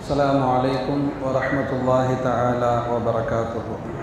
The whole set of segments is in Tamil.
السلام عليكم ورحمة الله تعالى وبركاته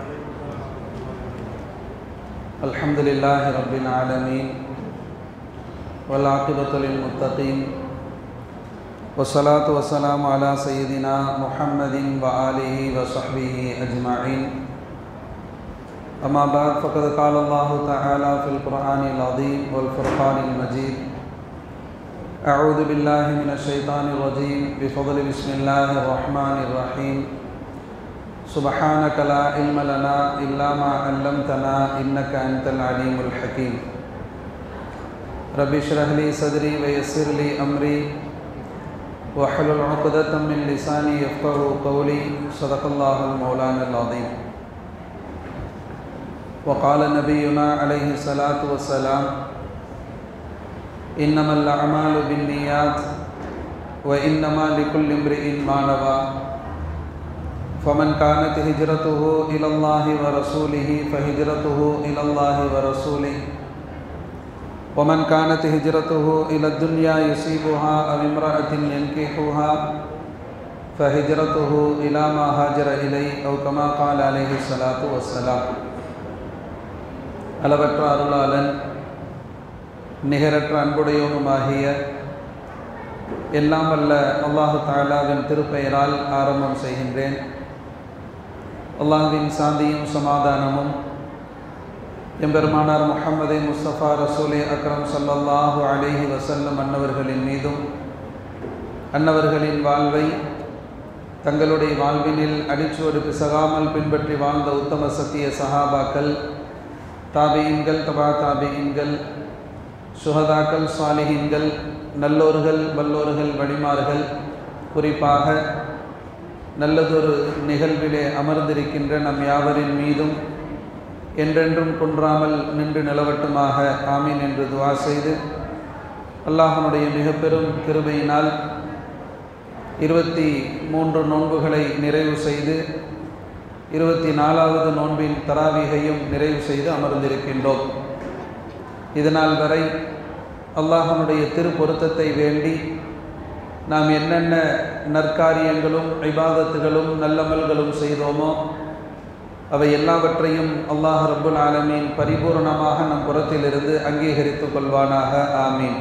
الحمد لله رب العالمين والعاقبة للمتقين والصلاة والسلام على سيدنا محمد وآله وصحبه أجمعين أما بعد فقد قال الله تعالى في القرآن العظيم والفرقان المجيد أعوذ بالله من الشيطان الرجيم بفضل بسم الله الرحمن الرحيم سبحانك لا علم لنا إلا ما علمتنا إنك أنت العليم الحكيم رب اشرح لي صدري ويسر لي أمري واحلل عقدة من لساني يفقه قولي صدق الله المولانا العظيم وقال نبينا عليه الصلاة والسلام إنما الأعمال بالنيات وإنما لكل امرئ ما نوى فمن كانت هجرته إلى الله ورسوله فهجرته إلى الله ورسوله ومن كانت هجرته إلى الدنيا يصيبها أو امرأة ينكحها فهجرته إلى ما هاجر إليه أو كما قال عليه الصلاة والسلام அளவற்ற அருளாளன் நிகரற்ற அன்புடையவனுமாகிய எல்லாம் வல்ல அல்லாஹு தாலாவின் திருப்பெயரால் ஆரம்பம் செய்கின்றேன் அல்லாஹுவின் சாந்தியும் சமாதானமும் எம்பெருமானார் முஹம்மதே முஸ்தபா ரசூலே அக்ரம் சல்லல்லாஹு அலேஹி வசல்லம் அன்னவர்களின் மீதும் அன்னவர்களின் வாழ்வை தங்களுடைய வாழ்வினில் அடிச்சுவடு பிசகாமல் பின்பற்றி வாழ்ந்த உத்தம சத்திய சஹாபாக்கள் தாபியின்கள் தபா தாபியின்கள் சுகதாக்கள் சாலிஹின்கள் நல்லோர்கள் வல்லோர்கள் வழிமார்கள் குறிப்பாக நல்லதொரு நிகழ்விலே அமர்ந்திருக்கின்ற நம் யாவரின் மீதும் என்றென்றும் குன்றாமல் நின்று நிலவட்டுமாக ஆமீன் என்று துவா செய்து அல்லாஹனுடைய மிக பெரும் கிருபையினால் இருபத்தி மூன்று நோன்புகளை நிறைவு செய்து இருபத்தி நாலாவது நோன்பின் தராவிகையும் நிறைவு செய்து அமர்ந்திருக்கின்றோம் இதனால் வரை அல்லாஹனுடைய திருப்பொருத்தத்தை வேண்டி நாம் என்னென்ன நற்காரியங்களும் ஐபாதத்துகளும் நல்லமல்களும் செய்தோமோ அவை எல்லாவற்றையும் அல்லாஹ் ரப்புல் ஆலமீன் பரிபூர்ணமாக நம் புறத்திலிருந்து அங்கீகரித்து கொள்வானாக ஆமீன்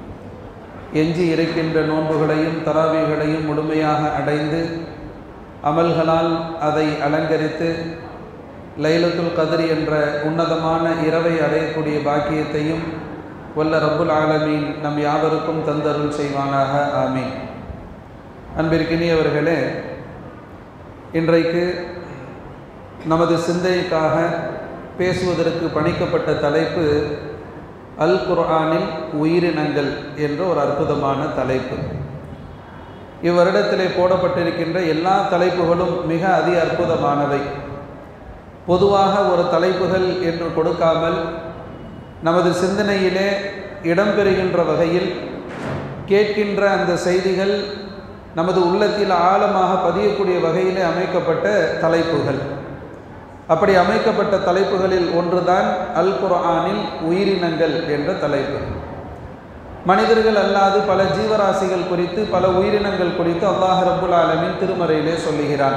எஞ்சி இருக்கின்ற நோன்புகளையும் தராவிகளையும் முழுமையாக அடைந்து அமல்களால் அதை அலங்கரித்து லைலத்துல் கதிர் என்ற உன்னதமான இரவை அடையக்கூடிய பாக்கியத்தையும் வல்ல ரப்புல் ஆலமீன் நம் யாவருக்கும் தந்தருள் செய்வானாக ஆமீன் அன்பிற்கினியவர்களே இன்றைக்கு நமது சிந்தைக்காக பேசுவதற்கு பணிக்கப்பட்ட தலைப்பு அல் குர்ஆனில் உயிரினங்கள் என்ற ஒரு அற்புதமான தலைப்பு இவ்வருடத்திலே போடப்பட்டிருக்கின்ற எல்லா தலைப்புகளும் மிக அதி அற்புதமானவை பொதுவாக ஒரு தலைப்புகள் என்று கொடுக்காமல் நமது சிந்தனையிலே இடம்பெறுகின்ற வகையில் கேட்கின்ற அந்த செய்திகள் நமது உள்ளத்தில் ஆழமாக பதியக்கூடிய வகையிலே அமைக்கப்பட்ட தலைப்புகள் அப்படி அமைக்கப்பட்ட தலைப்புகளில் ஒன்றுதான் அல் குர்ஆனில் உயிரினங்கள் என்ற தலைப்பு மனிதர்கள் அல்லாது பல ஜீவராசிகள் குறித்து பல உயிரினங்கள் குறித்து அல்லாஹ் ரபுல் ஆலமின் திருமறையிலே சொல்லுகிறான்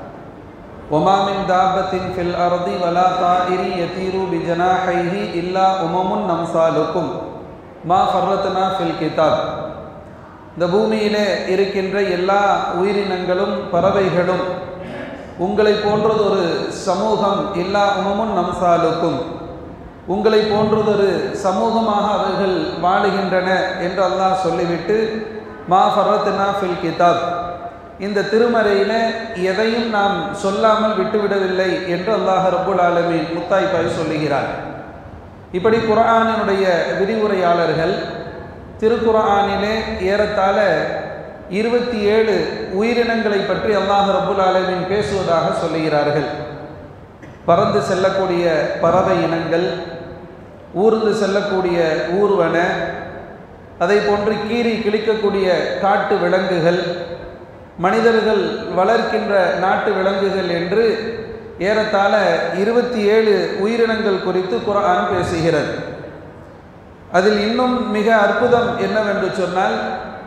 ஒமாமின் தாபத்தின் ஃபில் அர்தி வலா தாயிரி யதீரு பிஜனாஹைஹி இல்லா உமமுன் நம்சாலுக்கும் மா ஃபர்ரத்னா ஃபில் கிதாப் இந்த பூமியிலே இருக்கின்ற எல்லா உயிரினங்களும் பறவைகளும் உங்களை போன்றது ஒரு சமூகம் எல்லா உமமுன் நம்சாலுக்கும் உங்களை போன்றதொரு சமூகமாக அவர்கள் வாழுகின்றன என்று அல்லாஹ் சொல்லிவிட்டு மா ஃபரத்னா ஃபில் கிதாப் இந்த திருமறையில் எதையும் நாம் சொல்லாமல் விட்டுவிடவில்லை என்று அல்லாஹ் ரபுல் ஆலமீன் முத்தாய்ப்பாய் சொல்லுகிறார் இப்படி குரானினுடைய விரிவுரையாளர்கள் திருக்குரானிலே ஏறத்தாழ இருபத்தி ஏழு உயிரினங்களை பற்றி அல்லாஹ் ரபுல் ஆலமீன் பேசுவதாக சொல்லுகிறார்கள் பறந்து செல்லக்கூடிய பறவை இனங்கள் ஊர்ந்து செல்லக்கூடிய ஊர்வன அதை போன்று கீறி கிழிக்கக்கூடிய காட்டு விலங்குகள் மனிதர்கள் வளர்க்கின்ற நாட்டு விலங்குகள் என்று ஏறத்தாழ இருபத்தி ஏழு உயிரினங்கள் குறித்து குரான் பேசுகிறது அதில் இன்னும் மிக அற்புதம் என்னவென்று சொன்னால்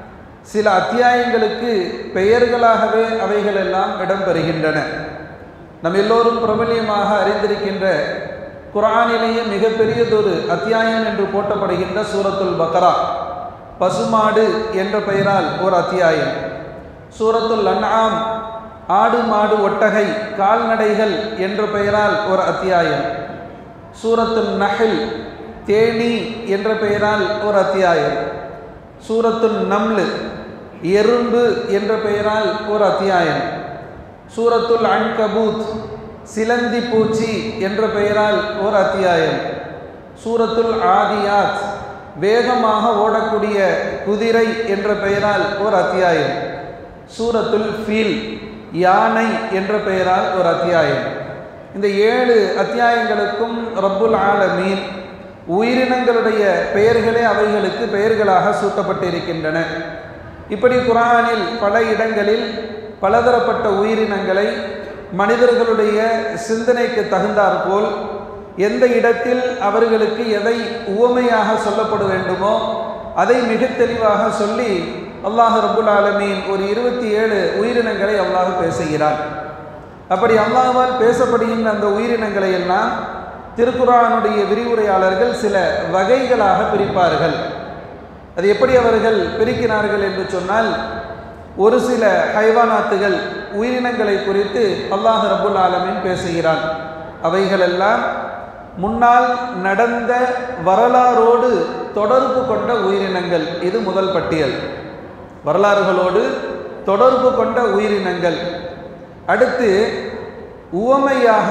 சில அத்தியாயங்களுக்கு பெயர்களாகவே அவைகளெல்லாம் இடம்பெறுகின்றன நம் எல்லோரும் பிரபல்யமாக அறிந்திருக்கின்ற குரானிலேயே மிகப்பெரியதொரு அத்தியாயம் என்று போட்டப்படுகின்ற சூரத்துல் பக்ரா பசுமாடு என்ற பெயரால் ஒரு அத்தியாயம் சூரத்துல் அன்ஆம் ஆடு மாடு ஒட்டகை கால்நடைகள் என்ற பெயரால் ஒரு அத்தியாயம் சூரத்துல் நஹில் தேனி என்ற பெயரால் ஒரு அத்தியாயம் சூரத்துல் நம்லு எறும்பு என்ற பெயரால் ஒரு அத்தியாயம் சூரத்துல் அன்கபூத் சிலந்தி பூச்சி என்ற பெயரால் ஒரு அத்தியாயம் சூரத்துல் ஆதியாத் வேகமாக ஓடக்கூடிய குதிரை என்ற பெயரால் ஒரு அத்தியாயம் சூரத்துல் ஃபீல் யானை என்ற பெயரால் ஒரு அத்தியாயம் இந்த ஏழு அத்தியாயங்களுக்கும் ரப்புல் ஆலமீன் உயிரினங்களுடைய பெயர்களே அவைகளுக்கு பெயர்களாக சூட்டப்பட்டிருக்கின்றன இப்படி குரானில் பல இடங்களில் பலதரப்பட்ட உயிரினங்களை மனிதர்களுடைய சிந்தனைக்கு தகுந்தாற்போல் எந்த இடத்தில் அவர்களுக்கு எதை உவமையாக சொல்லப்பட வேண்டுமோ அதை மிக தெளிவாக சொல்லி அல்லாஹ் ரபுல் ஆலமீன் ஒரு இருபத்தி ஏழு உயிரினங்களை அல்லாஹ் பேசுகிறான் அப்படி அல்லாஹால் பேசப்படுகின்ற அந்த உயிரினங்களை எல்லாம் திருக்குறானுடைய விரிவுரையாளர்கள் சில வகைகளாக பிரிப்பார்கள் அது எப்படி அவர்கள் பிரிக்கிறார்கள் என்று சொன்னால் ஒரு சில ஹைவானாத்துகள் உயிரினங்களை குறித்து அல்லாஹ் ரபுல் ஆலமின் பேசுகிறான் அவைகளெல்லாம் முன்னால் நடந்த வரலாறோடு தொடர்பு கொண்ட உயிரினங்கள் இது முதல் பட்டியல் வரலாறுகளோடு தொடர்பு கொண்ட உயிரினங்கள் அடுத்து உவமையாக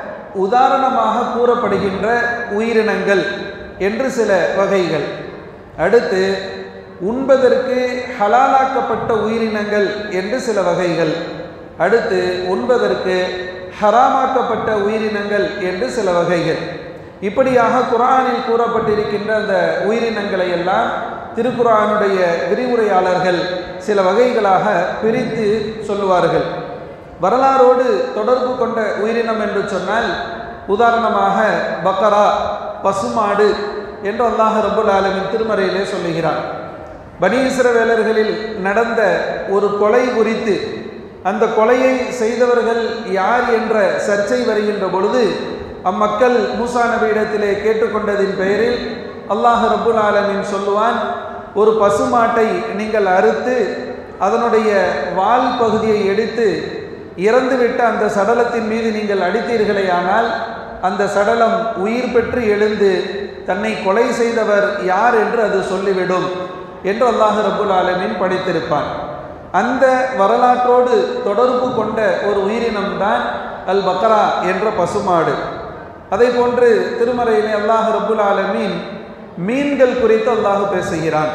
உதாரணமாக கூறப்படுகின்ற உயிரினங்கள் என்று சில வகைகள் அடுத்து உண்பதற்கு ஹலாலாக்கப்பட்ட உயிரினங்கள் என்று சில வகைகள் அடுத்து உண்பதற்கு ஹராமாக்கப்பட்ட உயிரினங்கள் என்று சில வகைகள் இப்படியாக குரானில் கூறப்பட்டிருக்கின்ற அந்த உயிரினங்களை எல்லாம் திருக்குரானுடைய விரிவுரையாளர்கள் சில வகைகளாக பிரித்து சொல்லுவார்கள் வரலாறோடு தொடர்பு கொண்ட உயிரினம் என்று சொன்னால் உதாரணமாக பக்கரா பசுமாடு என்று அல்லாஹ் ரபுல் ஆலமின் திருமறையிலே சொல்லுகிறான் பனீஸ்வர வேலர்களில் நடந்த ஒரு கொலை குறித்து அந்த கொலையை செய்தவர்கள் யார் என்ற சர்ச்சை வருகின்ற பொழுது அம்மக்கள் மூசா நபியிடத்திலே கேட்டுக்கொண்டதின் பெயரில் அல்லாஹ் ரபுல் ஆலமின் சொல்லுவான் ஒரு பசுமாட்டை நீங்கள் அறுத்து அதனுடைய வால் பகுதியை எடுத்து இறந்துவிட்ட அந்த சடலத்தின் மீது நீங்கள் அடித்தீர்களே ஆனால் அந்த சடலம் உயிர் பெற்று எழுந்து தன்னை கொலை செய்தவர் யார் என்று அது சொல்லிவிடும் என்று அல்லாஹ் ரபுல் ஆலமின் படித்திருப்பான் அந்த வரலாற்றோடு தொடர்பு கொண்ட ஒரு உயிரினம்தான் அல் பக்ரா என்ற பசுமாடு அதை போன்று திருமறையிலே அல்லாஹ் ரபுல் ஆலமீன் மீன்கள் குறித்து அல்லாஹ் பேசுகிறான்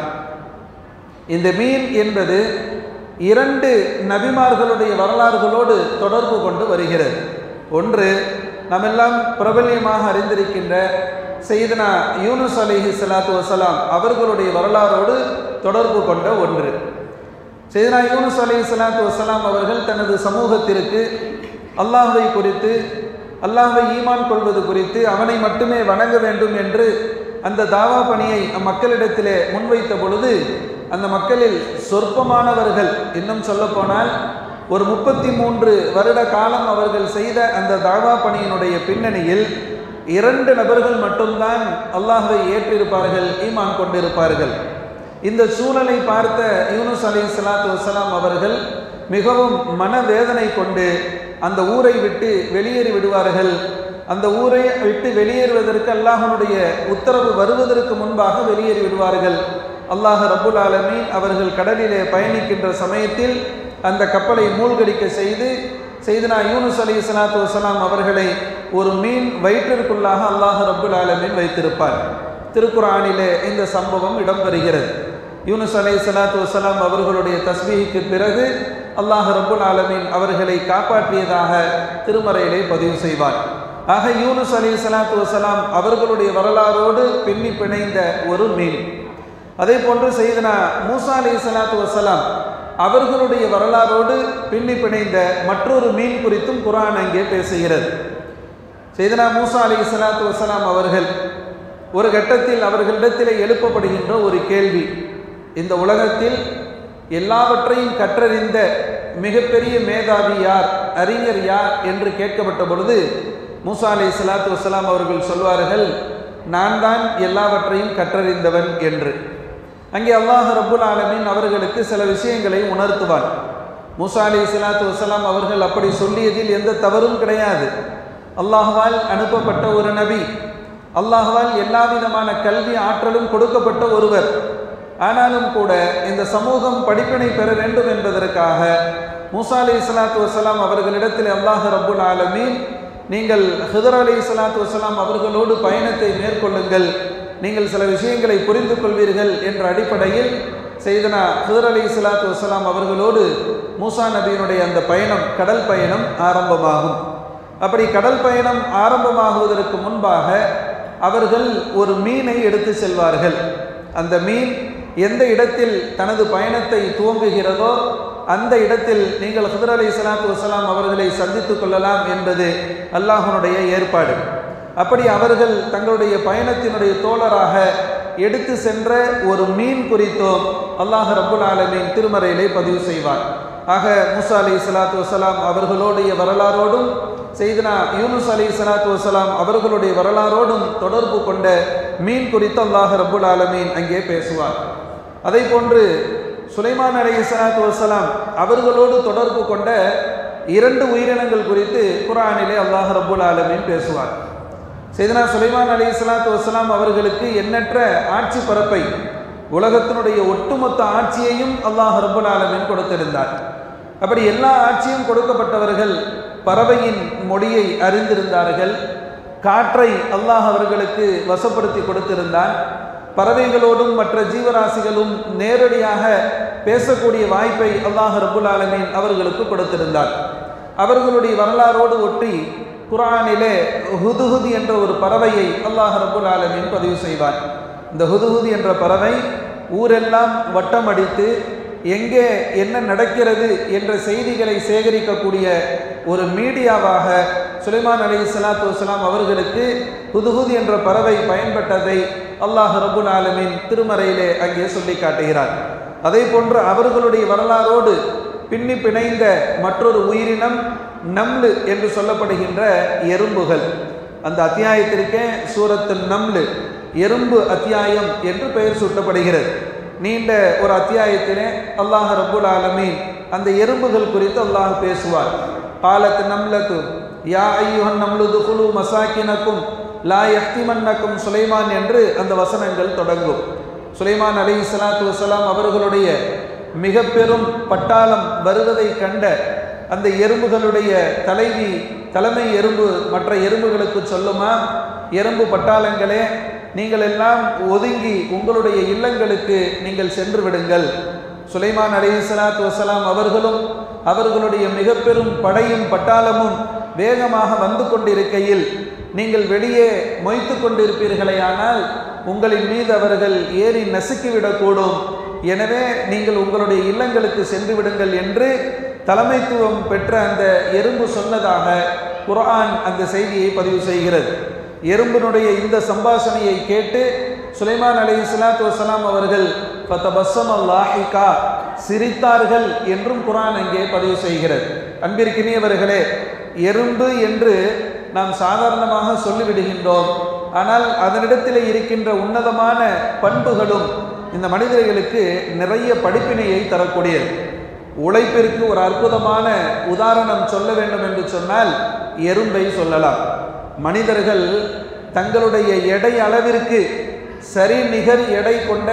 இந்த மீன் என்பது இரண்டு நபிமார்களுடைய வரலாறுகளோடு தொடர்பு கொண்டு வருகிறது ஒன்று நம்மெல்லாம் பிரபல்யமாக அறிந்திருக்கின்ற செய்தனா யூனுஸ் அலிஹி சலாத்து வசலாம் அவர்களுடைய வரலாறோடு தொடர்பு கொண்ட ஒன்று செய்தனா யூனுஸ் அலி சலாத்து வசலாம் அவர்கள் தனது சமூகத்திற்கு அல்லாஹை குறித்து அல்லாஹை ஈமான் கொள்வது குறித்து அவனை மட்டுமே வணங்க வேண்டும் என்று அந்த தாவா பணியை அம்மக்களிடத்திலே முன்வைத்த பொழுது அந்த மக்களில் சொற்பமானவர்கள் இன்னும் சொல்லப்போனால் ஒரு முப்பத்தி மூன்று வருட காலம் அவர்கள் செய்த அந்த தாவா பணியினுடைய பின்னணியில் இரண்டு நபர்கள் மட்டும்தான் அல்லாஹை ஏற்றிருப்பார்கள் ஈமான் கொண்டிருப்பார்கள் இந்த சூழலை பார்த்த யூனுஸ் அலி சலாத்து வசலாம் அவர்கள் மிகவும் மனவேதனை கொண்டு அந்த ஊரை விட்டு வெளியேறி விடுவார்கள் அந்த ஊரை விட்டு வெளியேறுவதற்கு அல்லாஹனுடைய உத்தரவு வருவதற்கு முன்பாக வெளியேறி விடுவார்கள் அல்லாஹ் ரபுல் ஆலமீன் அவர்கள் கடலிலே பயணிக்கின்ற சமயத்தில் அந்த கப்பலை மூழ்கடிக்க செய்து செய்தனா யூனுஸ் அலி சலாத்து வசலாம் அவர்களை ஒரு மீன் வயிற்றிற்குள்ளாக அல்லாஹ் ரபுல் ஆலமீன் வைத்திருப்பார் திருக்குறானிலே இந்த சம்பவம் இடம்பெறுகிறது யூனுஸ் அலை சலாத்து வசலாம் அவர்களுடைய தஸ்மீக்கு பிறகு அல்லாஹ் ரபுல் ஆலமீன் அவர்களை காப்பாற்றியதாக திருமறையிலே பதிவு செய்வார் ஆக யூனுஸ் அலி சலாத்து வசலாம் அவர்களுடைய வரலாறோடு பின்னி பிணைந்த ஒரு மீன் அதே போன்று செய்தனா மூசா அலி சலாத்து வசலாம் அவர்களுடைய வரலாறோடு பின்னி பிணைந்த மற்றொரு மீன் குறித்தும் குரான் அங்கே பேசுகிறது செய்தனா மூசா அலி சலாத்து வசலாம் அவர்கள் ஒரு கட்டத்தில் அவர்களிடத்திலே எழுப்பப்படுகின்ற ஒரு கேள்வி இந்த உலகத்தில் எல்லாவற்றையும் கற்றறிந்த மிகப்பெரிய மேதாவி யார் அறிஞர் யார் என்று கேட்கப்பட்ட பொழுது மூசா அலை சலாத்து வசலாம் அவர்கள் சொல்வார்கள் நான் தான் எல்லாவற்றையும் கற்றறிந்தவன் என்று அங்கே அல்லாஹ் ரப்புல் ஆலமீன் அவர்களுக்கு சில விஷயங்களை உணர்த்துவான் மூசா அலி சலாத்து வசலாம் அவர்கள் அப்படி சொல்லியதில் எந்த தவறும் கிடையாது அல்லாஹ்வால் அனுப்பப்பட்ட ஒரு நபி அல்லாஹ்வால் எல்லா விதமான கல்வி ஆற்றலும் கொடுக்கப்பட்ட ஒருவர் ஆனாலும் கூட இந்த சமூகம் படிப்பினை பெற வேண்டும் என்பதற்காக மூசா அலி சலாத்து வசலாம் அவர்களிடத்தில் அல்லாஹ் ரப்புல் ஆலமீன் நீங்கள் ஹிதர் அலி சலாத்து வசலாம் அவர்களோடு பயணத்தை மேற்கொள்ளுங்கள் நீங்கள் சில விஷயங்களை புரிந்து கொள்வீர்கள் என்ற அடிப்படையில் செய்தனா ஹிதர் அலி சலாத்து வசலாம் அவர்களோடு மூசா நபியினுடைய அந்த பயணம் கடல் பயணம் ஆரம்பமாகும் அப்படி கடல் பயணம் ஆரம்பமாகுவதற்கு முன்பாக அவர்கள் ஒரு மீனை எடுத்து செல்வார்கள் அந்த மீன் எந்த இடத்தில் தனது பயணத்தை துவங்குகிறதோ அந்த இடத்தில் நீங்கள் ஹிதர் அலி சலாத்து வசலாம் அவர்களை சந்தித்து கொள்ளலாம் என்பது அல்லாஹனுடைய ஏற்பாடு அப்படி அவர்கள் தங்களுடைய பயணத்தினுடைய தோழராக எடுத்து சென்ற ஒரு மீன் குறித்தோம் அல்லாஹ் ரபுல் ஆலமீன் திருமறையிலே பதிவு செய்வார் ஆக மூசா அலி சலாத்து வசலாம் அவர்களுடைய வரலாறோடும் செய்தனா யூனுஸ் அலி சலாத்து வசலாம் அவர்களுடைய வரலாறோடும் தொடர்பு கொண்ட மீன் குறித்து அல்லாஹ் ரபுல் ஆலமீன் அங்கே பேசுவார் அதை போன்று சுலைமான் அலி சலாத்து வசலாம் அவர்களோடு தொடர்பு கொண்ட இரண்டு உயிரினங்கள் குறித்து குரானிலே அல்லாஹ் ரபுல் ஆலமீன் பேசுவார் செய்தனா சுலைமான் அலி சலாத்து வசலாம் அவர்களுக்கு எண்ணற்ற ஆட்சி பரப்பை உலகத்தினுடைய ஒட்டுமொத்த ஆட்சியையும் அல்லாஹ் ரபுல் ஆலமீன் கொடுத்திருந்தார் அப்படி எல்லா ஆட்சியும் கொடுக்கப்பட்டவர்கள் பறவையின் மொழியை அறிந்திருந்தார்கள் காற்றை அல்லாஹ் அவர்களுக்கு வசப்படுத்தி கொடுத்திருந்தான் பறவைகளோடும் மற்ற ஜீவராசிகளும் நேரடியாக பேசக்கூடிய வாய்ப்பை அல்லாஹ் ரபுல் ஆலமீன் அவர்களுக்கு கொடுத்திருந்தார் அவர்களுடைய வரலாறோடு ஒட்டி குரானிலே ஹுதுஹுது என்ற ஒரு பறவையை அல்லாஹ் ரபுல் ஆலமீன் பதிவு செய்வார் இந்த ஹுதுஹுது என்ற பறவை ஊரெல்லாம் வட்டம் அடித்து எங்கே என்ன நடக்கிறது என்ற செய்திகளை சேகரிக்கக்கூடிய ஒரு மீடியாவாக சுலைமான் அலி சலாத்து வலாம் அவர்களுக்கு ஹுதுஹுது என்ற பறவை பயன்பட்டதை அல்லாஹ் ரபுல் ஆலமின் திருமறையிலே அங்கே சொல்லி காட்டுகிறார் அதே போன்று அவர்களுடைய வரலாறோடு பின்னி பிணைந்த மற்றொரு உயிரினம் நம்லு என்று சொல்லப்படுகின்ற எறும்புகள் அந்த அத்தியாயத்திற்கே சூரத்து நம்லு எறும்பு அத்தியாயம் என்று பெயர் சூட்டப்படுகிறது நீண்ட ஒரு அத்தியாயத்திலே அல்லாஹ் ரபுல் ஆலமீன் அந்த எறும்புகள் குறித்து அல்லாஹ் பேசுவார் பாலத்து நம்லத்து யா ஐயுஹன் நம்லுது குழு மசாக்கினக்கும் லா யஹ்திமன்னக்கும் சுலைமான் என்று அந்த வசனங்கள் தொடங்கும் சுலைமான் அலி சலாத்து வசலாம் அவர்களுடைய மிக பெரும் பட்டாளம் வருவதை கண்ட அந்த எறும்புகளுடைய தலைவி தலைமை எறும்பு மற்ற எறும்புகளுக்கு சொல்லுமா எறும்பு பட்டாளங்களே நீங்கள் எல்லாம் ஒதுங்கி உங்களுடைய இல்லங்களுக்கு நீங்கள் சென்று விடுங்கள் சுலைமான் அலி சலாத்து வசலாம் அவர்களும் அவர்களுடைய மிக பெரும் படையும் பட்டாளமும் வேகமாக வந்து கொண்டிருக்கையில் நீங்கள் வெளியே மொய்த்து கொண்டிருப்பீர்களேயானால் உங்களின் மீது அவர்கள் ஏறி நசுக்கிவிடக்கூடும் எனவே நீங்கள் உங்களுடைய இல்லங்களுக்கு சென்று விடுங்கள் என்று தலைமைத்துவம் பெற்ற அந்த எறும்பு சொன்னதாக குர்ஆன் அந்த செய்தியை பதிவு செய்கிறது எறும்பினுடைய இந்த சம்பாஷணையை கேட்டு சுலைமான் அலி சலாத்து வசலாம் அவர்கள் பத்தபஸ்ஸம் அல்லாஹிகா சிரித்தார்கள் என்றும் குரான் அங்கே பதிவு செய்கிறது அன்பிற்கினியவர்களே எறும்பு என்று நாம் சாதாரணமாக சொல்லிவிடுகின்றோம் ஆனால் அதனிடத்தில் இருக்கின்ற உன்னதமான பண்புகளும் இந்த மனிதர்களுக்கு நிறைய படிப்பினையை தரக்கூடியது உழைப்பிற்கு ஒரு அற்புதமான உதாரணம் சொல்ல வேண்டும் என்று சொன்னால் எறும்பை சொல்லலாம் மனிதர்கள் தங்களுடைய எடை அளவிற்கு சரி நிகர் எடை கொண்ட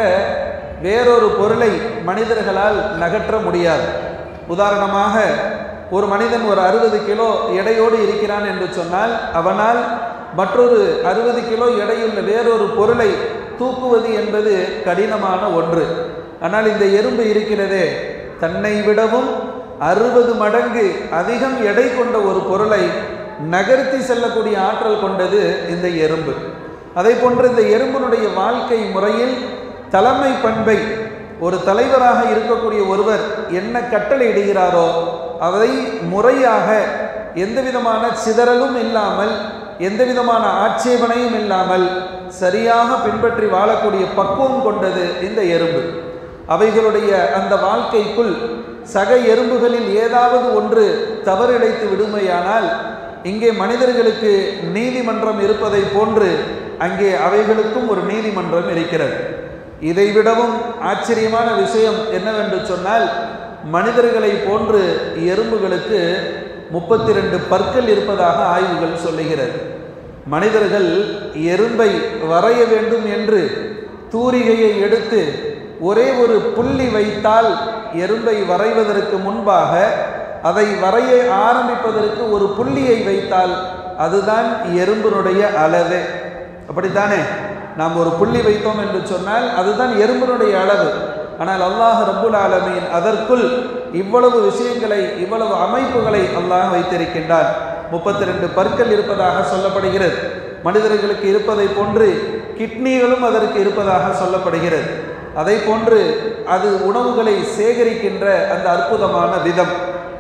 வேறொரு பொருளை மனிதர்களால் நகற்ற முடியாது உதாரணமாக ஒரு மனிதன் ஒரு அறுபது கிலோ எடையோடு இருக்கிறான் என்று சொன்னால் அவனால் மற்றொரு அறுபது கிலோ எடையுள்ள வேறொரு பொருளை தூக்குவது என்பது கடினமான ஒன்று ஆனால் இந்த எறும்பு இருக்கிறதே தன்னை விடவும் அறுபது மடங்கு அதிகம் எடை கொண்ட ஒரு பொருளை நகர்த்தி செல்லக்கூடிய ஆற்றல் கொண்டது இந்த எறும்பு அதே போன்று இந்த எறும்பினுடைய வாழ்க்கை முறையில் தலைமை பண்பை ஒரு தலைவராக இருக்கக்கூடிய ஒருவர் என்ன கட்டளை இடுகிறாரோ அதை முறையாக எந்த விதமான சிதறலும் இல்லாமல் எந்த விதமான ஆட்சேபனையும் இல்லாமல் சரியாக பின்பற்றி வாழக்கூடிய பக்குவம் கொண்டது இந்த எறும்பு அவைகளுடைய அந்த வாழ்க்கைக்குள் சக எறும்புகளில் ஏதாவது ஒன்று தவறிழைத்து விடுமையானால் இங்கே மனிதர்களுக்கு நீதிமன்றம் இருப்பதை போன்று அங்கே அவைகளுக்கும் ஒரு நீதிமன்றம் இருக்கிறது இதைவிடவும் ஆச்சரியமான விஷயம் என்னவென்று சொன்னால் மனிதர்களை போன்று எறும்புகளுக்கு முப்பத்தி ரெண்டு பற்கள் இருப்பதாக ஆய்வுகள் சொல்லுகிறது மனிதர்கள் எறும்பை வரைய வேண்டும் என்று தூரிகையை எடுத்து ஒரே ஒரு புள்ளி வைத்தால் எறும்பை வரைவதற்கு முன்பாக அதை வரைய ஆரம்பிப்பதற்கு ஒரு புள்ளியை வைத்தால் அதுதான் எறும்பினுடைய அளவு அப்படித்தானே நாம் ஒரு புள்ளி வைத்தோம் என்று சொன்னால் அதுதான் எறும்பினுடைய அளவு ஆனால் அல்லாஹ் ரப்புல் ஆலமீன் அதற்குள் இவ்வளவு விஷயங்களை இவ்வளவு அமைப்புகளை அல்லாஹ் வைத்திருக்கின்றான் முப்பத்தி ரெண்டு பற்கள் இருப்பதாக சொல்லப்படுகிறது மனிதர்களுக்கு இருப்பதை போன்று கிட்னிகளும் அதற்கு இருப்பதாக சொல்லப்படுகிறது அதை போன்று அது உணவுகளை சேகரிக்கின்ற அந்த அற்புதமான விதம்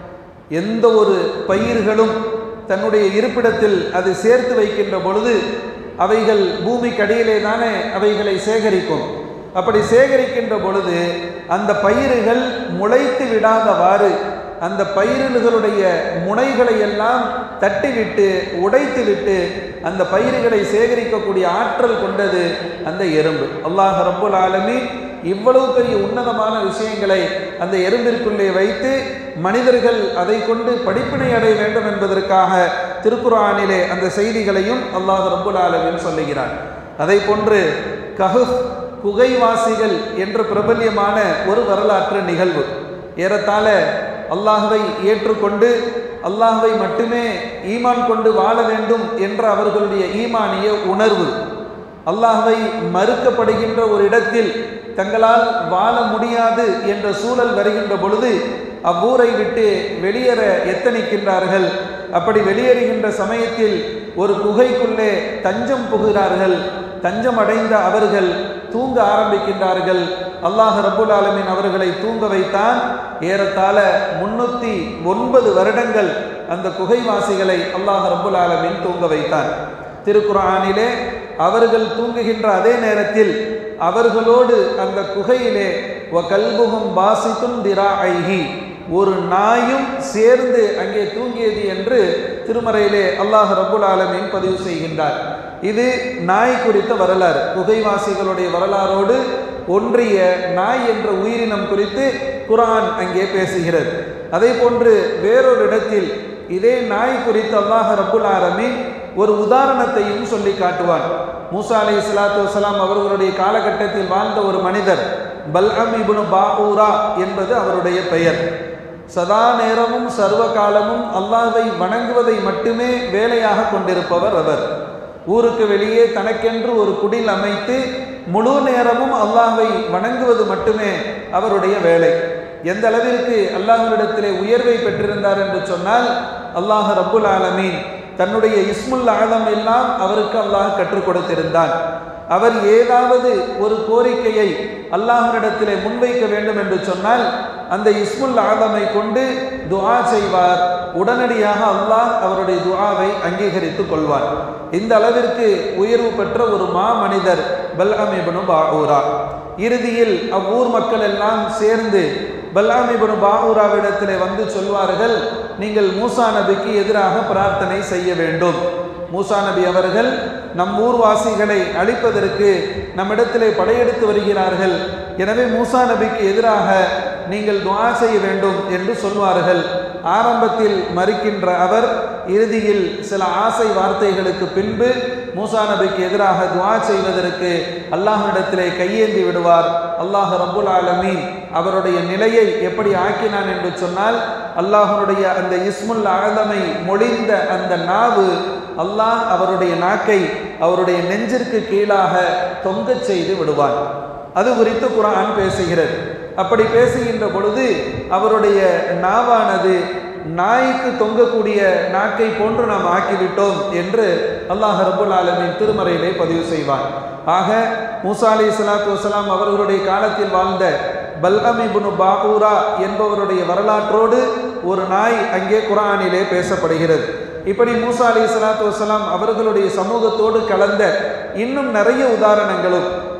எந்த ஒரு பயிர்களும் தன்னுடைய இருப்பிடத்தில் அது சேர்த்து வைக்கின்ற பொழுது அவைகள் பூமிக்கடியிலே தானே அவைகளை சேகரிக்கும் அப்படி சேகரிக்கின்ற பொழுது அந்த பயிர்கள் முளைத்து விடாதவாறு அந்த பயிர்களுடைய முனைகளை எல்லாம் தட்டிவிட்டு உடைத்துவிட்டு அந்த பயிர்களை சேகரிக்கக்கூடிய ஆற்றல் கொண்டது அந்த எறும்பு அல்லாஹ் ரப்புல் ஆலமி இவ்வளவு பெரிய உன்னதமான விஷயங்களை அந்த எறும்பிற்குள்ளே வைத்து மனிதர்கள் அதை கொண்டு படிப்பினை அடைய வேண்டும் என்பதற்காக திருக்குறானிலே அந்த செய்திகளையும் அல்லாஹ் ரப்புல் ஆலமின் சொல்லுகிறார் அதை போன்று கஹுஃப் குகைவாசிகள் என்ற பிரபல்யமான ஒரு வரலாற்று நிகழ்வு ஏறத்தாழ அல்லாஹுவை ஏற்றுக்கொண்டு அல்லாஹுவை மட்டுமே ஈமான் கொண்டு வாழ வேண்டும் என்ற அவர்களுடைய ஈமானிய உணர்வு அல்லாஹுவை மறுக்கப்படுகின்ற ஒரு இடத்தில் தங்களால் வாழ முடியாது என்ற சூழல் வருகின்ற பொழுது அவ்வூரை விட்டு வெளியேற எத்தனிக்கின்றார்கள் அப்படி வெளியேறுகின்ற சமயத்தில் ஒரு குகைக்குள்ளே தஞ்சம் புகுகிறார்கள் தஞ்சம் அடைந்த அவர்கள் தூங்க ஆரம்பிக்கின்றார்கள் அல்லாஹ் ரப்புல் ஆலமின் அவர்களை தூங்க வைத்தான் ஏறத்தாழ முன்னூற்றி ஒன்பது வருடங்கள் அந்த குகைவாசிகளை அல்லாஹ் ரப்புல் ஆலமின் தூங்க வைத்தான் திருக்குரானிலே அவர்கள் தூங்குகின்ற அதே நேரத்தில் அவர்களோடு அந்த குகையிலே ஒ கல்புகும் பாசித்தும் திரா ஐஹி ஒரு நாயும் சேர்ந்து அங்கே தூங்கியது என்று திருமறையிலே அல்லாஹ் ரப்புல் ஆலமீன் பதிவு செய்கின்றார் இது நாய் குறித்த வரலாறு குகைவாசிகளுடைய வரலாறோடு ஒன்றிய நாய் என்ற உயிரினம் குறித்து குரான் அங்கே பேசுகிறது அதே போன்று வேறொரு இடத்தில் இதே நாய் குறித்து அல்லாஹ் ரப்புல் ஆலமீன் ஒரு உதாரணத்தையும் சொல்லி காட்டுவான் மூசா அலை சலாத்து வசலாம் அவர்களுடைய காலகட்டத்தில் வாழ்ந்த ஒரு மனிதர் பல்அம் இப்னு பாபூரா என்பது அவருடைய பெயர் சதா நேரமும் சர்வ காலமும் அல்லாஹ்வை வணங்குவதை மட்டுமே வேலையாக கொண்டிருப்பவர் அவர் ஊருக்கு வெளியே தனக்கென்று ஒரு குடில் அமைத்து முழு நேரமும் அல்லாஹ்வை வணங்குவது மட்டுமே அவருடைய வேலை எந்த அளவிற்கு அல்லாஹ்விடத்திலே உயர்வை பெற்றிருந்தார் என்று சொன்னால் அல்லாஹ் ரப்புல் ஆலமீன் தன்னுடைய இஸ்முல் ஆலம் எல்லாம் அவருக்கு அல்லாஹ் கற்றுக் கொடுத்திருந்தான் அவர் ஏதாவது ஒரு கோரிக்கையை அல்லாஹ்விடத்திலே முன்வைக்க வேண்டும் என்று சொன்னால் அந்த இஸ்முல் ஆலமை கொண்டு துஆ செய்வார் உடனடியாக அல்லாஹ் அவருடைய துஆவை அங்கீகரித்துக் கொள்வார் இந்த அளவிற்கு உயர்வு பெற்ற ஒரு மா மனிதர் பல்அமிபனு பாஊரா இறுதியில் அவ்வூர் மக்கள் எல்லாம் சேர்ந்து பல்லாமிபனு பாவூராவிடத்திலே வந்து சொல்வார்கள் நீங்கள் மூசா நபிக்கு எதிராக பிரார்த்தனை செய்ய வேண்டும் மூசா நபி அவர்கள் நம் ஊர்வாசிகளை அழிப்பதற்கு நம்மிடத்திலே படையெடுத்து வருகிறார்கள் எனவே மூசா நபிக்கு எதிராக நீங்கள் துஆ செய்ய வேண்டும் என்று சொல்வார்கள் ஆரம்பத்தில் மறுக்கின்ற அவர் இறுதியில் சில ஆசை வார்த்தைகளுக்கு பின்பு மூசா நபிக்கு எதிராக துஆ செய்வதற்கு அல்லாஹ்விடத்திலே கையேந்தி விடுவார் அல்லாஹ் ரப்புல் ஆலமீன் அவருடைய நிலையை எப்படி ஆக்கினான் என்று சொன்னால் அல்லாஹனுடைய அந்த இஸ்முல் ஆலமை மொழிந்த அந்த நாவு அல்லாஹ் அவருடைய நாக்கை அவருடைய நெஞ்சிற்கு கீழாக தொங்கச் செய்து விடுவான் அது குறித்து குரான் பேசுகிறது அப்படி பேசுகின்ற பொழுது அவருடைய நாவானது நாய்க்கு தொங்கக்கூடிய நாக்கை போன்று நாம் ஆக்கிவிட்டோம் என்று அல்லாஹ் ரபுல் ஆலமின் திருமறையிலே பதிவு செய்வான் ஆக மூசா அலி சலாத்து வசலாம் அவர்களுடைய காலத்தில் வாழ்ந்த பல்கமிபுனு பாபூரா என்பவருடைய வரலாற்றோடு ஒரு நாய் அங்கே குரானிலே பேசப்படுகிறது இப்படி மூசா அலி சலாத்து வசலாம் அவர்களுடைய சமூகத்தோடு கலந்த இன்னும் நிறைய உதாரணங்களும்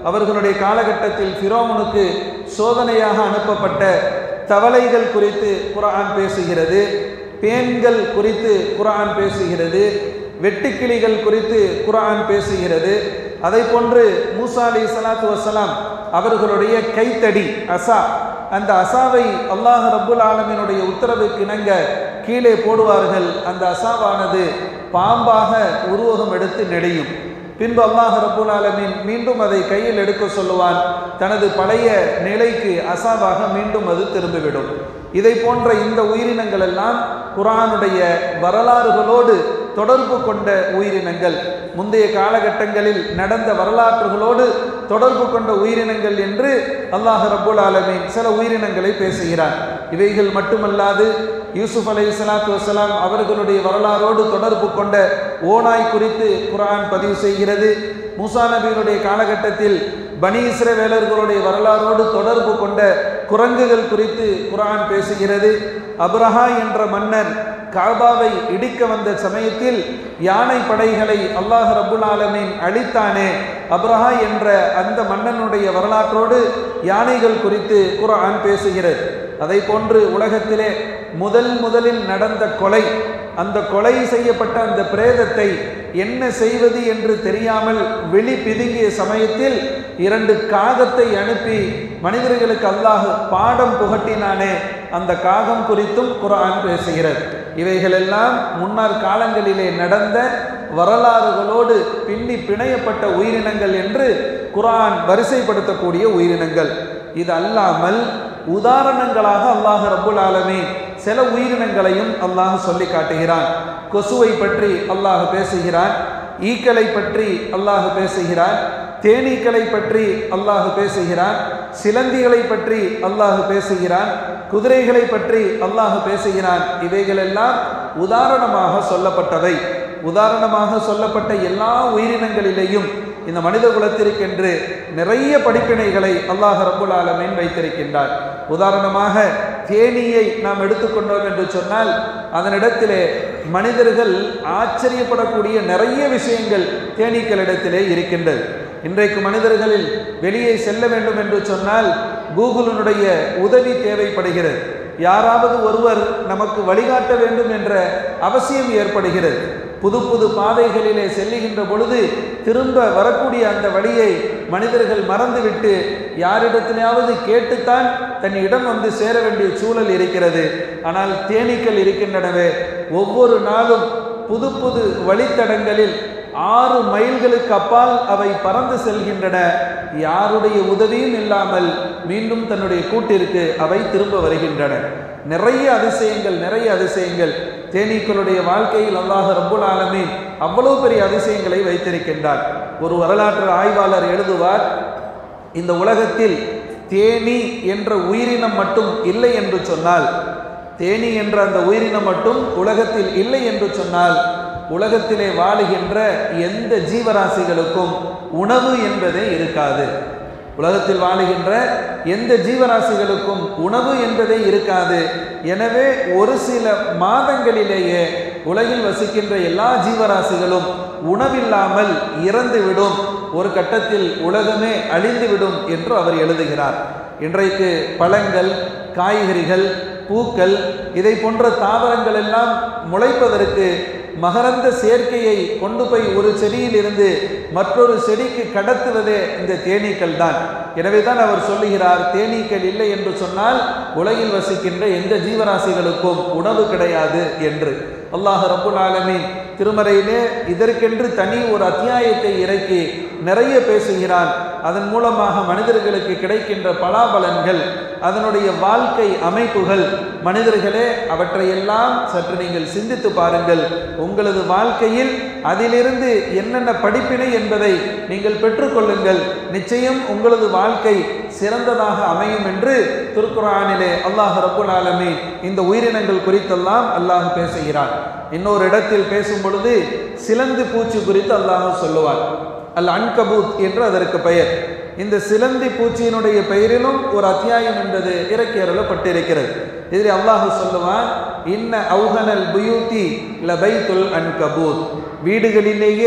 அவர்களுடைய காலகட்டத்தில் ஃபிரோமனுக்கு சோதனையாக அனுப்பப்பட்ட தவளைகள் குறித்து குரான் பேசுகிறது பேன்கள் குறித்து குரான் பேசுகிறது வெட்டுக்கிளிகள் குறித்து குரான் பேசுகிறது அதை போன்று மூசா அலி சலாத்து வசலாம் அவர்களுடைய கைத்தடி அசா அந்த அசாவை அல்லாஹ் ரப்புல் ஆலமினுடைய உத்தரவுக்கு இணங்க கீழே போடுவார்கள் அந்த அசாவானது பாம்பாக உருவகம் எடுத்து நெடியும் பின்பு அல்லாஹ் ரப்புல் ஆலமீன் மீண்டும் அதை கையில் எடுக்க சொல்லுவான் தனது பழைய நிலைக்கு அசாவாக மீண்டும் அது திரும்பிவிடும் இதை போன்ற இந்த உயிரினங்கள் எல்லாம் குரானுடைய வரலாறுகளோடு தொடர்பு கொண்ட உயிரினங்கள் முந்தைய காலகட்டங்களில் நடந்த வரலாற்றுகளோடு தொடர்பு கொண்ட உயிரினங்கள் என்று அல்லாஹ் ரப்புல் ஆலமீன் சில உயிரினங்களை பேசுகிறான் இவைகள் மட்டுமல்லாது யூசுப் அலை சலாத்து வசலாம் அவர்களுடைய வரலாறோடு தொடர்பு கொண்ட ஓனாய் குறித்து குரான் பதிவு செய்கிறது மூசா நபியினுடைய காலகட்டத்தில் பனி இஸ்ரவேலர்களுடைய வரலாறோடு தொடர்பு கொண்ட குரங்குகள் குறித்து குரான் பேசுகிறது அப்ரஹா என்ற மன்னன் காபாவை இடிக்க வந்த சமயத்தில் யானை படைகளை அல்லாஹ் ரபுல் ஆலமீன் அழித்தானே அப்ரஹா என்ற அந்த மன்னனுடைய வரலாற்றோடு யானைகள் குறித்து குரான் பேசுகிறது அதை போன்று உலகத்திலே முதல் முதலில் நடந்த கொலை அந்த கொலை செய்யப்பட்ட அந்த பிரேதத்தை என்ன செய்வது என்று தெரியாமல் வெளி பிதுங்கிய சமயத்தில் இரண்டு காகத்தை அனுப்பி மனிதர்களுக்கு அல்லாஹ் பாடம் புகட்டினானே அந்த காகம் குறித்தும் குரான் பேசுகிறது இவைகளெல்லாம் முன்னார் காலங்களிலே நடந்த வரலாறுகளோடு பின்னி பிணையப்பட்ட உயிரினங்கள் என்று குரான் வரிசைப்படுத்தக்கூடிய உயிரினங்கள் இது அல்லாமல் உதாரணங்களாக அல்லாஹ் ரப்புல் ஆலமீ சில உயிரினங்களையும் அல்லாஹ் சொல்லி காட்டுகிறான் கொசுவை பற்றி அல்லாஹ் பேசுகிறான் ஈக்களை பற்றி அல்லாஹ் பேசுகிறான் தேனீக்களை பற்றி அல்லாஹ் பேசுகிறான் சிலந்திகளை பற்றி அல்லாஹ் பேசுகிறான் குதிரைகளை பற்றி அல்லாஹ் பேசுகிறான் இவைகளெல்லாம் உதாரணமாக சொல்லப்பட்டவை உதாரணமாக சொல்லப்பட்ட எல்லா உயிரினங்களிலேயும் இந்த மனித குலத்திற்கென்று நிறைய படிப்பினைகளை அல்லாஹ் ரப்புல் ஆலமீன் வைத்திருக்கின்றார் உதாரணமாக தேனியை நாம் எடுத்துக்கொண்டோம் என்று சொன்னால் அதனிடத்திலே மனிதர்கள் ஆச்சரியப்படக்கூடிய நிறைய விஷயங்கள் தேனீக்களிடத்திலே இருக்கின்றது இன்றைக்கு மனிதர்களில் வெளியே செல்ல வேண்டும் என்று சொன்னால் கூகுளினுடைய உதவி தேவைப்படுகிறது யாராவது ஒருவர் நமக்கு வழிகாட்ட வேண்டும் என்ற அவசியம் ஏற்படுகிறது புது புது பாதைகளிலே செல்லுகின்ற பொழுது திரும்ப வரக்கூடிய அந்த வழியை மனிதர்கள் மறந்துவிட்டு யாரிடத்திலாவது கேட்டுத்தான் தன் இடம் வந்து சேர வேண்டிய சூழல் இருக்கிறது ஆனால் தேனீக்கள் இருக்கின்றனவே ஒவ்வொரு நாளும் புது புது வழித்தடங்களில் ஆறு மைல்களுக்கு அப்பால் அவை பறந்து செல்கின்றன யாருடைய உதவியும் இல்லாமல் மீண்டும் தன்னுடைய கூட்டிற்கு அவை திரும்ப வருகின்றன நிறைய அதிசயங்கள் நிறைய அதிசயங்கள் தேனீக்களுடைய வாழ்க்கையில் அல்லாஹ் ரப்புல் ஆலமீன் அவ்வளவு பெரிய அதிசயங்களை வைத்திருக்கின்றார் ஒரு வரலாற்று ஆய்வாளர் எழுதுவார் இந்த உலகத்தில் தேனி என்ற உயிரினம் மட்டும் இல்லை என்று சொன்னால் தேனி என்ற அந்த உயிரினம் மட்டும் உலகத்தில் இல்லை என்று சொன்னால் உலகத்திலே வாழுகின்ற எந்த ஜீவராசிகளுக்கும் உணவு என்பதே இருக்காது உலகத்தில் வாழுகின்ற எந்த ஜீவராசிகளுக்கும் உணவு என்பதே இருக்காது எனவே ஒரு சில மாதங்களிலேயே உலகில் வசிக்கின்ற எல்லா ஜீவராசிகளும் உணவில்லாமல் இறந்துவிடும் ஒரு கட்டத்தில் உலகமே அழிந்துவிடும் என்று அவர் எழுதுகிறார் இன்றைக்கு பழங்கள் காய்கறிகள் பூக்கள் இதை போன்ற தாவரங்கள் எல்லாம் முளைப்பதற்கு மகரந்த சேர்க்கையை கொண்டு போய் ஒரு செடியிலிருந்து மற்றொரு செடிக்கு கடத்துவதே இந்த தேனீக்கள் தான் எனவே தான் அவர் சொல்லுகிறார் தேனீக்கள் இல்லை என்று சொன்னால் உலகில் வசிக்கின்ற எந்த ஜீவராசிகளுக்கும் உணவு கிடையாது என்று அல்லாஹ் ரப்புல் ஆலமீன் திருமறையிலே இதற்கென்று தனி ஒரு அத்தியாயத்தை இறக்கி நிறைய பேசுகிறான் அதன் மூலமாக மனிதர்களுக்கு கிடைக்கின்ற பலாபலன்கள் அதனுடைய வாழ்க்கை அமைப்புகள் மனிதர்களே அவற்றையெல்லாம் சற்று நீங்கள் சிந்தித்து பாருங்கள் உங்களது வாழ்க்கையில் அதிலிருந்து என்னென்ன படிப்பினை என்பதை நீங்கள் பெற்றுக்கொள்ளுங்கள் நிச்சயம் உங்களது வாழ்க்கை சிறந்ததாக அமையும் என்று திருக்குறானிலே அல்லாஹ் ரப்புல் ஆலமி இந்த உயிரினங்கள் குறித்தெல்லாம் அல்லாஹ் பேசுகிறான் இன்னொரு இடத்தில் பேசும் பொழுது சிலந்து பூச்சி குறித்து அல்லாஹ் சொல்லுவார் அல் அன்கபூத் என்று அதற்கு பெயர் இந்த சிலந்தி பூச்சியினுடைய பெயரிலும் ஒரு அத்தியாயம் என்பது இறக்கி அருளப்பட்டிருக்கிறது இதில் அல்லாஹ் சொல்லுவான் இன்ன அவுகனல் புயூத்தி லபைத்துல் அன்கபூத் வீடுகளிலேயே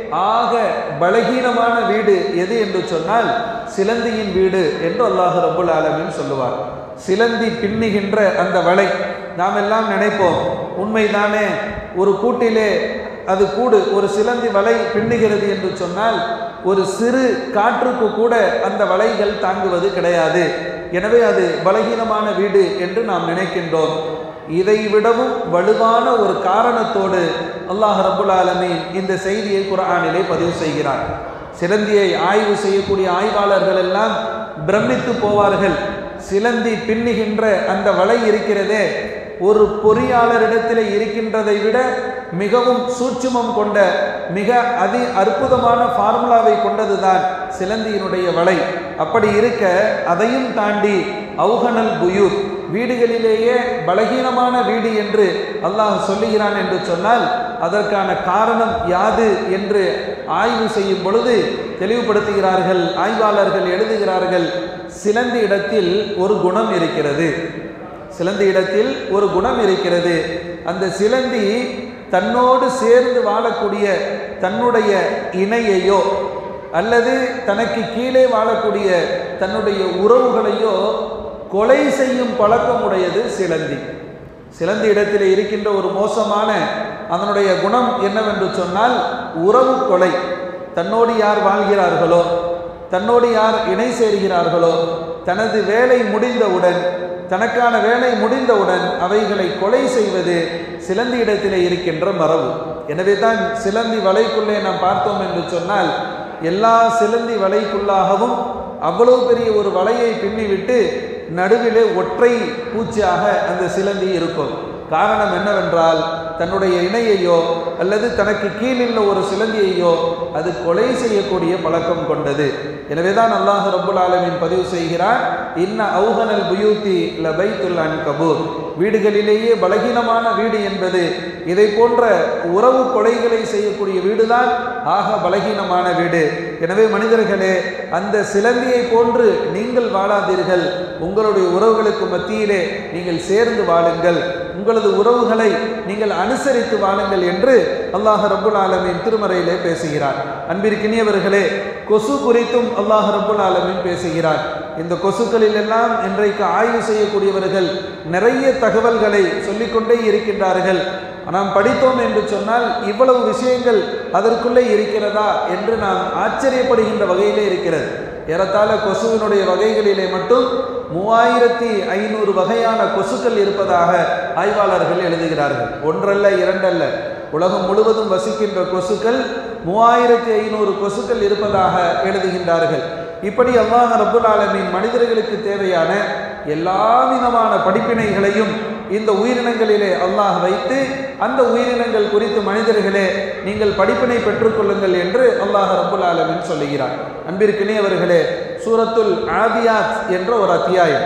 ஆக பலகீனமான வீடு எது என்று சொன்னால் சிலந்தியின் வீடு என்று அல்லாஹ் ரபுல் ஆலமீன் சொல்லுவார் சிலந்தி பின்னுகின்ற அந்த வலை நாம் எல்லாம் நினைப்போம் உண்மைதானே ஒரு கூட்டிலே அது கூடு ஒரு சிலந்தி வலை பின்னுகிறது என்று சொன்னால் ஒரு சிறு காற்றுக்கு கூட அந்த வலைகள் தாங்குவது கிடையாது எனவே அது பலகீனமான வீடு என்று நாம் நினைக்கின்றோம் இதை விடவும் வலுவான ஒரு காரணத்தோடு அல்லாஹ் ரபுல் ஆலமீன் இந்த செய்தியை குரானிலே பதிவு செய்கிறார் சிலந்தியை ஆய்வு செய்யக்கூடிய ஆய்வாளர்கள் எல்லாம் பிரமித்து போவார்கள் சிலந்தி பின்னுகின்ற அந்த வலை இருக்கிறதே ஒரு பொறியாளரிடத்தில் இருக்கின்றதை விட மிகவும் சூட்சுமம் கொண்ட மிக அதி அற்புதமான ஃபார்முலாவை கொண்டதுதான் சிலந்தியினுடைய வலை அப்படி இருக்க அதையும் தாண்டி அவுகனல் புயூர் வீடுகளிலேயே பலகீனமான வீடு என்று அல்லாஹ் சொல்லுகிறான் என்று சொன்னால் அதற்கான காரணம் யாது என்று ஆய்வு செய்யும் பொழுது தெளிவுபடுத்துகிறார்கள் ஆய்வாளர்கள் எழுதுகிறார்கள் சிலந்தி இடத்தில் ஒரு குணம் இருக்கிறது சிலந்தி இடத்தில் ஒரு குணம் இருக்கிறது அந்த சிலந்தி தன்னோடு சேர்ந்து வாழக்கூடிய தன்னுடைய இணையையோ அல்லது தனக்கு கீழே வாழக்கூடிய தன்னுடைய உறவுகளையோ கொலை செய்யும் பழக்கம் உடையது சிலந்தி சிலந்தி இடத்தில் இருக்கின்ற ஒரு மோசமான அதனுடைய குணம் என்னவென்று சொன்னால் உறவு கொலை தன்னோடு யார் வாழ்கிறார்களோ தன்னோடு யார் இணை சேர்கிறார்களோ தனது வேலை முடிந்தவுடன் தனக்கான வேலை முடிந்தவுடன் அவைகளை கொலை செய்வது சிலந்தி இடத்திலே இருக்கின்ற மரபு எனவே தான் சிலந்தி வலைக்குள்ளே நாம் பார்த்தோம் என்று சொன்னால் எல்லா சிலந்தி வலைக்குள்ளாகவும் அவ்வளவு பெரிய ஒரு வலையை பின்னிவிட்டு நடுவிலே ஒற்றை பூச்சியாக அந்த சிலந்தி இருக்கும் காரணம் என்னவென்றால் தன்னுடைய இணையையோ அல்லது தனக்கு கீழில் ஒரு சிலந்தியையோ அது கொலை செய்யக்கூடிய பழக்கம் கொண்டது எனவேதான் அல்லாஹ் ரபுல் ஆலமின் பதிவு செய்கிறார் இன்ன அவுகனல் புயூத்தி லபைத்துல் அன் கபூர் வீடுகளிலேயே பலகீனமான வீடு என்பது இதை போன்ற உறவு கொலைகளை செய்யக்கூடிய வீடுதான் ஆக பலகீனமான வீடு எனவே மனிதர்களே அந்த சிலந்தியை போன்று நீங்கள் வாழாதீர்கள் உங்களுடைய உறவுகளுக்கு மத்தியிலே நீங்கள் சேர்ந்து வாழுங்கள் உங்களது உறவுகளை நீங்கள் அனுசரித்து வாழுங்கள் என்று அல்லாஹ் ரபுல் ஆலமின் திருமறையிலே பேசுகிறார் அன்பிற்கினியவர்களே கொசு குறித்தும் அல்லாஹ் ரபுல் ஆலமின் பேசுகிறார் இந்த கொசுக்களில் எல்லாம் இன்றைக்கு ஆய்வு செய்யக்கூடியவர்கள் நிறைய தகவல்களை சொல்லிக்கொண்டே இருக்கின்றார்கள் நாம் படித்தோம் என்று சொன்னால் இவ்வளவு விஷயங்கள் அதற்குள்ளே இருக்கிறதா என்று நாம் ஆச்சரியப்படுகின்ற வகையிலே இருக்கிறது ஏறத்தாழ கொசுவினுடைய வகைகளிலே மட்டும் மூவாயிரத்தி ஐநூறு வகையான கொசுக்கள் இருப்பதாக ஆய்வாளர்கள் எழுதுகிறார்கள் ஒன்றல்ல இரண்டல்ல உலகம் முழுவதும் வசிக்கின்ற கொசுக்கள் மூவாயிரத்தி ஐநூறு கொசுக்கள் இருப்பதாக எழுதுகின்றார்கள் இப்படி அல்லாஹ் ரபுல் ஆலமின் மனிதர்களுக்கு தேவையான எல்லா விதமான படிப்பினைகளையும் இந்த உயிரினங்களிலே அல்லாஹ் வைத்து அந்த உயிரினங்கள் குறித்து மனிதர்களே நீங்கள் படிப்பினை பெற்றுக்கொள்ளுங்கள் என்று அல்லாஹ் ரபுல் ஆலமின் சொல்லுகிறார் அன்பிற்கினியவர்களே சூரத்துல் ஆதியாத் என்ற ஒரு அத்தியாயம்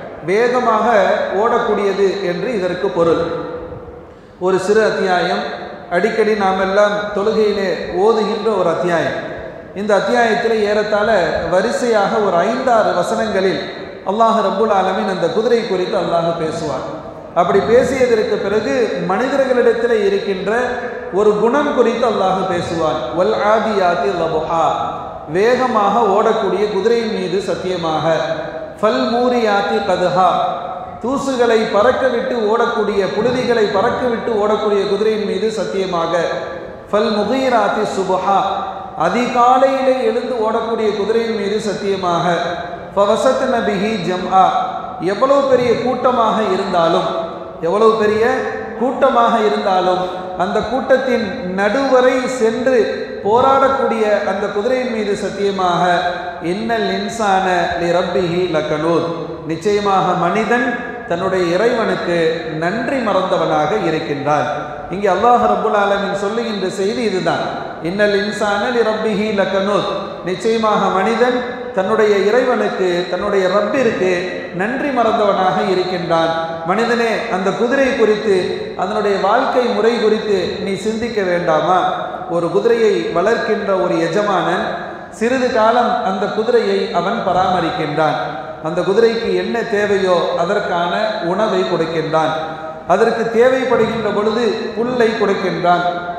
வேகமாக ஓடக்கூடியது என்று இதற்கு பொருள் ஒரு சிறு அத்தியாயம் அடிக்கடி நாம் எல்லாம் தொழுகையிலே ஓதுகின்ற ஒரு அத்தியாயம் இந்த அத்தியாயத்தில் ஏறத்தாழ வரிசையாக ஒரு ஐந்தாறு வசனங்களில் அல்லாஹ் ரப்புல் ஆலமின் அந்த குதிரை குறித்து அல்லாஹ் பேசுவார் அப்படி பேசியதற்கு பிறகு மனிதர்களிடத்தில் இருக்கின்ற ஒரு குணம் குறித்து அல்லாஹ் பேசுவான் வல் ஆதியாதி லபுஹா வேகமாக ஓடக்கூடிய குதிரையின் மீது சத்தியமாக ஃபல் மூரியாத்தி கதுஹா தூசுகளை பறக்க விட்டு ஓடக்கூடிய புழுதிகளை பறக்க விட்டு ஓடக்கூடிய குதிரையின் மீது சத்தியமாக ஃபல் முகீராத்தி சுபஹா அதிகாலையிலே எழுந்து ஓடக்கூடிய குதிரையின் மீது சத்தியமாக ஃபவசத் நபிஹி ஜம்ஆ எவ்வளவு பெரிய கூட்டமாக இருந்தாலும் எவ்வளவு பெரிய கூட்டமாக இருந்தாலும் அந்த கூட்டத்தின் நடுவரை சென்று போராடக்கூடிய அந்த குதிரையின் மீது சத்தியமாக இன்னல் இன்சான லி ரப்பிஹி லக்கனூர் நிச்சயமாக மனிதன் தன்னுடைய இறைவனுக்கு நன்றி மறந்தவனாக இருக்கின்றான் இங்கே அல்லாஹ் ரபுல் ஆலமின் சொல்லுகின்ற செய்தி இதுதான் இன்னல் இன்சான லி ரப்பிஹி லக்கனூர் நிச்சயமாக மனிதன் தன்னுடைய இறைவனுக்கு தன்னுடைய ரப்பிற்கு நன்றி மறந்தவனாக இருக்கின்றான் மனிதனே அந்த குதிரை குறித்து அதனுடைய வாழ்க்கை முறை குறித்து நீ சிந்திக்க வேண்டாமா ஒரு குதிரையை வளர்க்கின்ற ஒரு எஜமானன் சிறிது காலம் அந்த குதிரையை அவன் பராமரிக்கின்றான் அந்த குதிரைக்கு என்ன தேவையோ அதற்கான உணவை கொடுக்கின்றான் அதற்கு தேவைப்படுகின்ற பொழுது புல்லை கொடுக்கின்றான்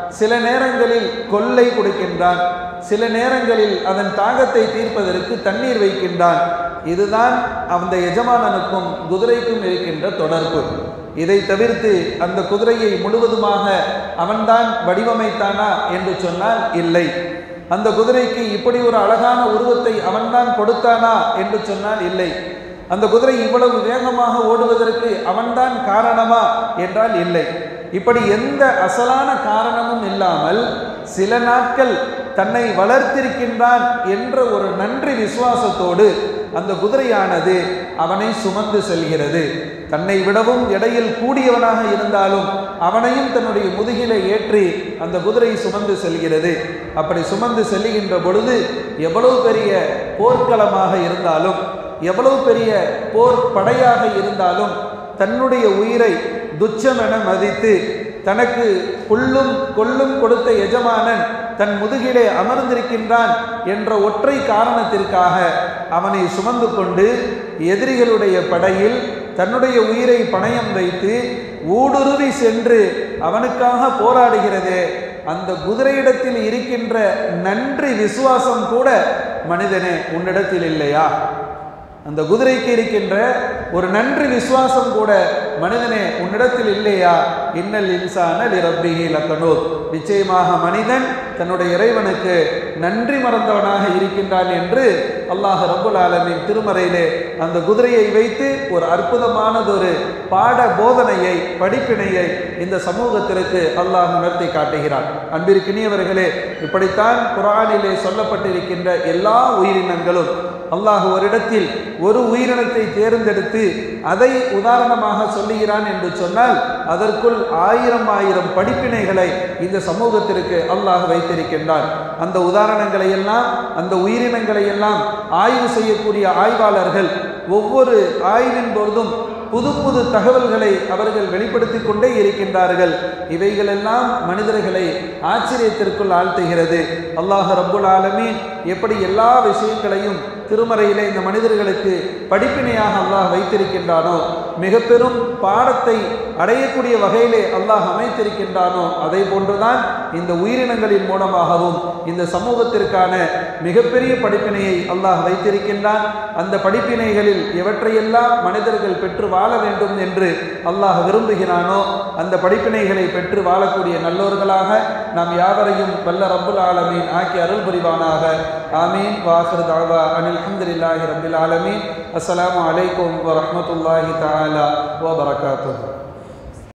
சில நேரங்களில் கொள்ளை கொடுக்கின்றான் சில நேரங்களில் அதன் தாகத்தை தீர்ப்பதற்கு தண்ணீர் வைக்கின்றான் இதுதான் அந்த எஜமானனுக்கும் குதிரைக்கும் இருக்கின்ற தொடர்பு இதை தவிர்த்து அந்த குதிரையை முழுவதுமாக அவன்தான் வடிவமைத்தானா என்று சொன்னால் இல்லை அந்த குதிரைக்கு இப்படி ஒரு அழகான உருவத்தை அவன்தான் கொடுத்தானா என்று சொன்னால் இல்லை அந்த குதிரை இவ்வளவு வேகமாக ஓடுவதற்கு அவன்தான் காரணமா என்றால் இல்லை இப்படி எந்த அசலான காரணமும் இல்லாமல் சில நாட்கள் தன்னை வளர்த்திருக்கின்றான் என்ற ஒரு நன்றி விசுவாசத்தோடு அந்த குதிரையானது அவனை சுமந்து செல்கிறது தன்னை விடவும் எடையில் கூடியவனாக இருந்தாலும் அவனையும் தன்னுடைய முதுகிலே ஏற்றி அந்த குதிரை சுமந்து செல்கிறது அப்படி சுமந்து செல்லுகின்ற பொழுது எவ்வளவு பெரிய போர்க்களமாக இருந்தாலும் எவ்வளவு பெரிய போர் படையாக இருந்தாலும் தன்னுடைய உயிரை துச்சமென மதித்து தனக்கு புல்லும் கொல்லும் கொடுத்த எஜமானன் தன் முதுகிலே அமர்ந்திருக்கின்றான் என்ற ஒற்றை காரணத்திற்காக அவனை சுமந்து கொண்டு எதிரிகளுடைய படையில் தன்னுடைய உயிரை பணயம் வைத்து ஊடுருவி சென்று அவனுக்காக போராடுகிறதே அந்த குதிரையிடத்தில் இருக்கின்ற நன்றி விசுவாசம் கூட மனிதனே உன்னிடத்தில் இல்லையா அந்த குதிரைக்கு இருக்கின்ற ஒரு நன்றி விசுவாசம் கூட மனிதனே உன்னிடத்தில் இல்லையா இன்னல் இன்சான ரப்பிஹி லக்கனூர் நிச்சயமாக மனிதன் தன்னுடைய இறைவனுக்கு நன்றி மறந்தவனாக இருக்கின்றான் என்று அல்லாஹ் ரப்புல் ஆலமின் திருமறையிலே அந்த குதிரையை வைத்து ஒரு அற்புதமானதொரு பாட போதனையை படிப்பினையை இந்த சமூகத்திற்கு அல்லாஹ் உணர்த்தி காட்டுகிறான் அன்பிற்கினியவர்களே இப்படித்தான் குரானிலே சொல்லப்பட்டிருக்கின்ற எல்லா உயிரினங்களும் அல்லாஹ் ஒரு இடத்தில் ஒரு உயிரினத்தை தேர்ந்தெடுத்து அதை உதாரணமாக சொல்லுகிறான் என்று சொன்னால் அதற்குள் ஆயிரம் ஆயிரம் படிப்பினைகளை இந்த சமூகத்திற்கு அல்லாஹ் வைத்திருக்கின்றான் அந்த உதாரணங்களை எல்லாம் அந்த உயிரினங்களை எல்லாம் ஆய்வு செய்யக்கூடிய ஆய்வாளர்கள் ஒவ்வொரு ஆய்வின் பொழுதும் புது புது தகவல்களை அவர்கள் வெளிப்படுத்தி கொண்டே இருக்கின்றார்கள் இவைகளெல்லாம் மனிதர்களை ஆச்சரியத்திற்குள் ஆழ்த்துகிறது அல்லாஹ் ரப்புல் ஆலமீன் எப்படி எல்லா விஷயங்களையும் திருமறையிலே இந்த மனிதர்களுக்கு படிப்பினையாக அல்லாஹ் வைத்திருக்கின்றானோ மிக பெரும் பாடத்தை அடையக்கூடிய வகையிலே அல்லாஹ் அமைத்திருக்கின்றானோ அதை போன்றுதான் இந்த உயிரினங்களின் மூலமாகவும் இந்த சமூகத்திற்கான மிகப்பெரிய படிப்பினையை அல்லாஹ் வைத்திருக்கின்றான் அந்த படிப்பினைகளில் எவற்றையெல்லாம் மனிதர்கள் பெற்று வாழ வேண்டும் என்று அல்லாஹ் விரும்புகிறானோ அந்த படிப்பினைகளை பெற்று வாழக்கூடிய நல்லோர்களாக நாம் யாவரையும் வல்ல ரப்புல் ஆலமீன் ஆக்கி அருள் புரிவானாக ஆமீன் வாஹர் தாவா அனில் அல்ஹம்துலில்லாஹி ரப்பில் ஆலமீன் அஸ்ஸலாமு அலைக்கும் வரஹ்மத்துல்லாஹி தஆலா வ பரகாத்துஹு